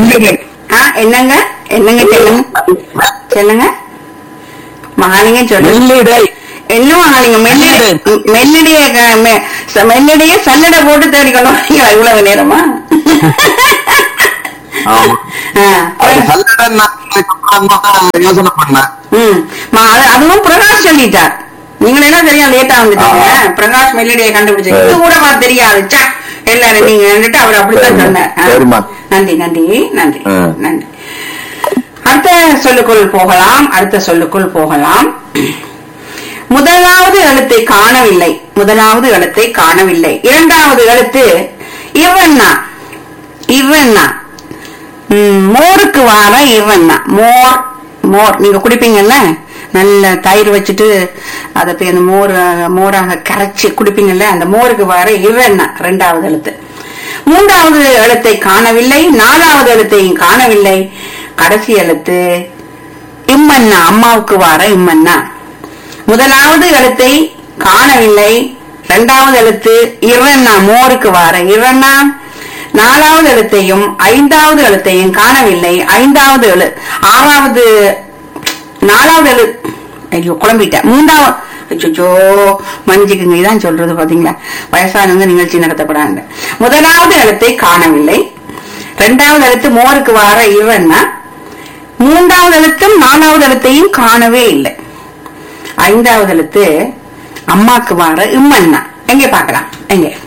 மெல்லிடை ஆ என்னங்க என்னங்க சொல்லுங்க சொல்லுங்க மகாலிங்கம் சொல்லுங்க மெல்லிடை இன்னும் மகாலிங்கம் மெல்லிடை மெல்லிடைய க- மெ- ச- மெல்லிடைய சல்லடை போட்டு தேடிக்கணும் இவ்வளவு நேரமா ஆமா ஆ, அது சல்லடை நான் யோசனை பண்ணேன் ம் ம- அது- அதுவும் பிரகாஷ் சொல்லிட்டார் நீங்க எல்லாம் சரியா லேட்டா வந்துட்டீங்க பிரகாஷ் மெல்லிடைய கண்டுபிடிச்சு இது கூட பார்த்து தெரியாது ச்சே, எல்லாரும் நீங்க வந்துட்டு அவர் அப்படித்தான் சரிம்மா. சொன்னார் ஆ. சரிம்மா. நன்றி நன்றி நன்றி ஆ. நன்றி அடுத்த சொல்லுக்குள் போகலாம் அடுத்த சொல்லுக்குள் போகலாம் முதலாவது எழுத்தை காணவில்லை முதலாவது எழுத்தை காணவில்லை இரண்டாவது எழுத்து இவன்னா இவன்னா ம், மோருக்கு வார இவன்னா மோர் மோர் நீங்க குடிப்பீங்கல்ல நல்ல தயிர் வச்சுட்டு அதை போய் அந்த மோர் மோராக கரைச்சி குடிப்பீங்கல்ல அந்த மோருக்கு வார இவன்னா ரெண்டாவது எழுத்து மூன்றாவது எழுத்தை காணவில்லை நாலாவது எழுத்தையும் காணவில்லை கடைசி எழுத்து இம்மன்னா அம்மாவுக்கு வார இம்மன்னா முதலாவது எழுத்தை காணவில்லை இரண்டாவது எழுத்து இரண்ணா மோருக்கு வார இரண்ணா நாலாவது எழுத்தையும் ஐந்தாவது எழுத்தையும் காணவில்லை ஐந்தாவது எழு ஆறாவது நாலாவது எழு ஐயோ குழம்பிட்டேன் மூன்றாவது அச்சோ மன்னிச்சுக்குங்க இதான் சொல்றது பாத்தீங்களா வயசானவங்க நிகழ்ச்சி நடத்தப்படாங்க முதலாவது எழுத்தை காணவில்லை இரண்டாவது எழுத்து மோருக்கு வார இரண்ணா மூன்றாவது எழுத்தும் நாலாவது எழுத்தையும் காணவே இல்லை ஐந்தாவது எழுத்து அம்மாக்கு வார இம்மன்னா எங்க பார்க்கலாம் எங்க